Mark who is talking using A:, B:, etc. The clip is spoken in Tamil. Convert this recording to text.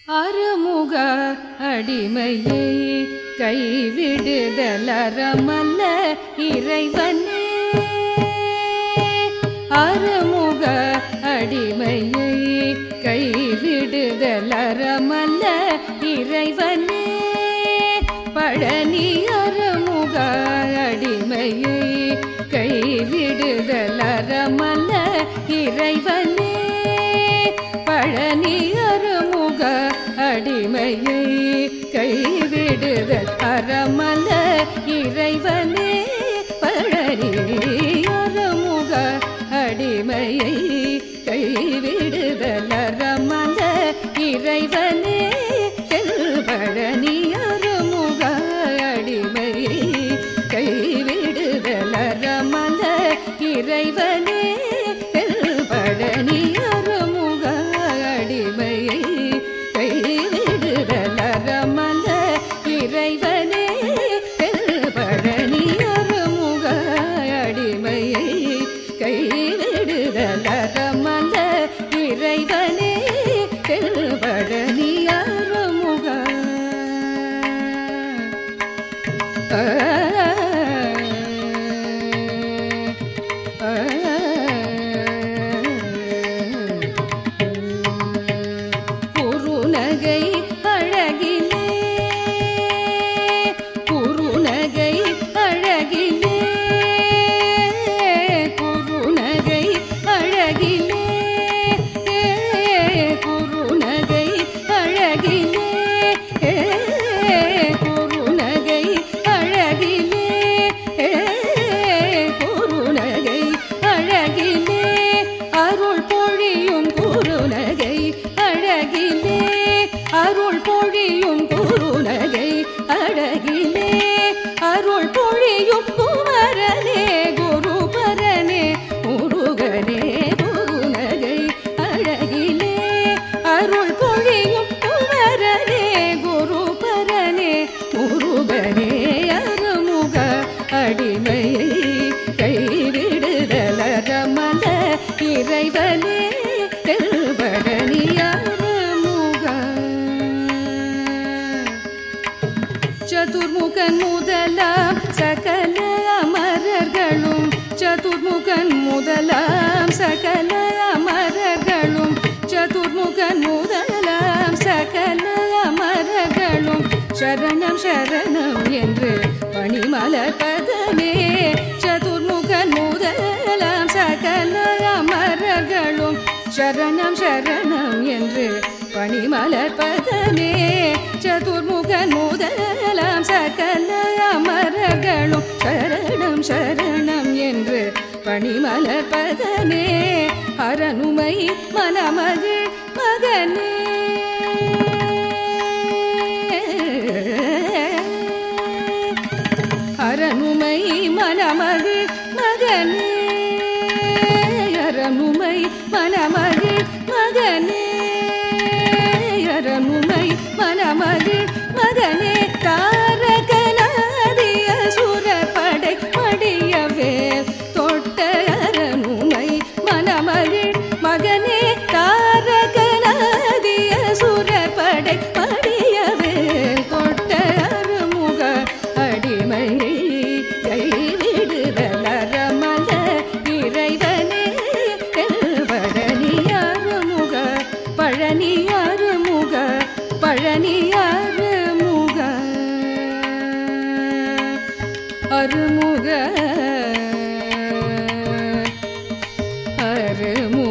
A: அருமுக அடிமையை கைவிடுதலறமல்ல இறைவனே அருமுக அடிமையை கைவிடுதலறமல்ல இறைவனே பழனி அருமுக அடிமையை கைவிடுதலறமல்ல இறைவனே பழனி அருமுக அடிமையை கைவிடுதல் அறமல்ல இறைவனே பழனி அருமுக அடிமையை கைவிடுதல் அறமல்ல இறைவனே பழனி அருமுக அடிமையை கைவிடுதல் அறமல்ல இறைவனே பழனி அருமுக அடிமையை கைவிடுதல் அறமல்ல இறைவனே பழனி அருமுக அடிமையை கைவிடுதல் அறமல்ல இறைவனே பழனி அருமுக குறுநகை அழகிலே குறுநகை அழகிலே குறுநகை அழகிலே குறுநகை அழகிலே குறுநகை அழகிலே குறுநகை அழகிலே அருள் பொழியும் குறுநகை அழகிலே அருள் பொழியும் குறுநகை அழகிலே அருள் பொழியும் குமரனே குருபரனே முருகனே குருநகை அழகிலே அருள் பொழியும் குமரனே குருபரனே முருகனே அருமுக அடிமையை கைவிடுதலரமல இறைவனே தெல்பழனி அருமுக சதுர்முகன் முதலாம் சகல அமரர்களும் சதுர்முகன் முதலாம் சகல அமரர்களும் சதுர்முகன் முதலாம் சகல அமரர்களும் சரணம் சரணம் என்று பணிமலர் பதமே சதுர்முகன் முதலாம் சகல அமரர்களும் சரணம் சரணம் என்று பணிமலர் பதமே சதுர்முகன் முதலாம் சகல அமரர்களும் சரணம் சரணம் என்று பணிமலர் பதமே அரணுமை மனமகிழ் மகனே அரணுமை மனமகிழ் மகனே அரணுமை மனமகிழ் மகனே அரணுமை மனமகிழ் மகனே தாரகனாதிய சுரப்படை மடியவே தொட்ட அரணுமை மனமகிழ் மகனே தாரகனாதிய சுரப்படை மடியவே தொட்ட அருமுக அடிமை கைவிடுதலரமல இறைவனே பழனி அருமுக பழனி அருமுக பழனி அருமுக அருமுக அருமுக